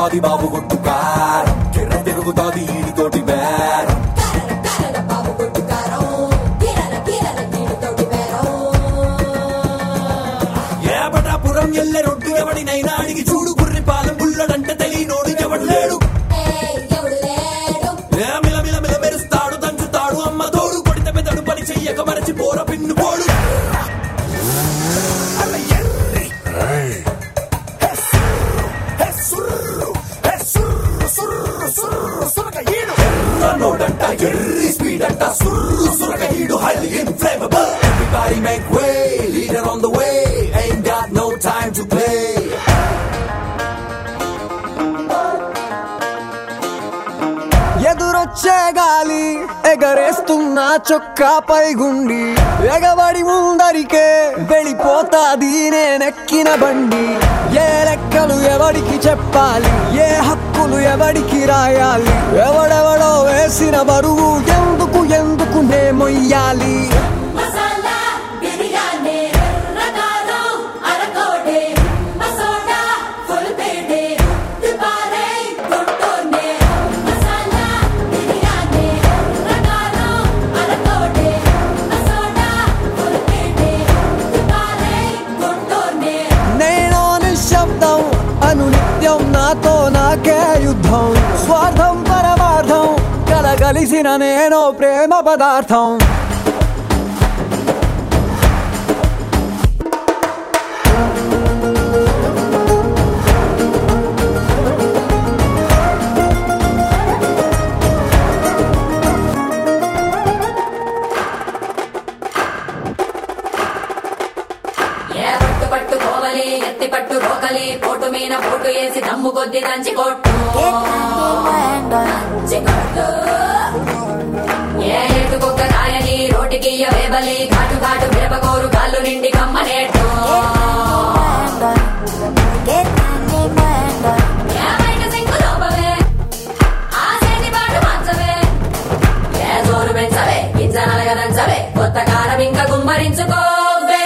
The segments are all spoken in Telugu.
తిరుగుతాది బాబు కొట్టు కారం కిర్ర తిరుగుతాది ఈడితోటి బేరం ఏబటాపురం ఎల్లె రొడ్డు ఎవడినైనా అడిగి చూడు గుర్రి పాలెం బుల్లడంటే తెలియనోడు ఎవడు లేడు ఏ మిల మిల మిల మెరుస్తాడు దంచుతాడు అమ్మ తోడు కొడితే పెదడు పని చెయ్యక మరచి పోర పిన్ను పోడు అల్ల ఎర్రి. హే సుర్రు, హే సుర్రు, హే సుర్రు, సుర్రు, సుర్రు, సురక ఈడు. ఎర్రనోడంట ఎర్రి స్పీడ్ అంట సుర్రు సురక ఈడు highly inflammable everybody make way leader on the way ain't got no time to play ఎదురొచ్చే గాలి ఎగరేస్తున్న చొక్కాపై గుండి ఎగబడి ముందరికే వెళ్ళిపోతాది నేనెక్కిన బండి ఏ లెక్కలు ఎవడికి చెప్పాలి ఏ హక్కులు ఎవడికి రాయాలి ఎవడెవడో వేసిన బరువు ఎందుకు ఎందుకు నే మొయ్యాలి మసాలా బిర్యానీ రకాలు అరకోటే మసోడా ఫుల్ పేటే దుబారే కొట్టోనే మసాలా బిర్యానీ రకాలు అరకోటే మసోడా ఫుల్ పేటే దుబారే కొట్టోనే నేను నిశ్శబ్దం అను నిత్యం నాతో నాకే యుద్ధం స్వార్థం పరమార్థం కలగలిసిన నేను ప్రేమ పదార్థం ఏ పట్టు పట్టు కోవలి ఎత్తి పట్టు రోకలి పోటు మీన పోటు వేసి దమ్ము కొద్ది దంచి కొట్టు దంచి కొట్టు ఏ ఎటు కుక్క కాయని రోటికి వేబలి ఘాటు ఘాటు మిరపకోరు కాళ్ళు నిండి కమ్మనేట్టు ఏ బయట సింకు లోపవే ఆ సేటి పాటు మార్చవే ఏ జోరు పెంచవే గింజ నలగదంచవే కొత్త కారం ఇంకా గుమ్మరించుకోవే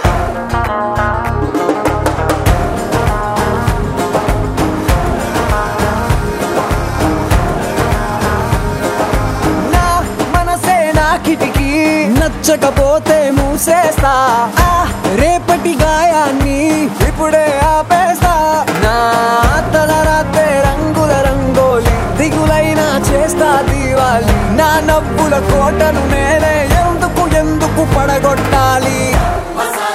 నా మనసే నా కిటికీ నచ్చకపోతే మూసేస్తా ఆ రేపటి గాయాన్ని ఇప్పుడే ఆపేస్తా నా తలరాతే రంగుల రంగోలి దిగులైనా చేస్తా దీవాలి నా నవ్వుల కోటను నేనే ఎందుకు ఎందుకు పడగొట్టాలి మసాలా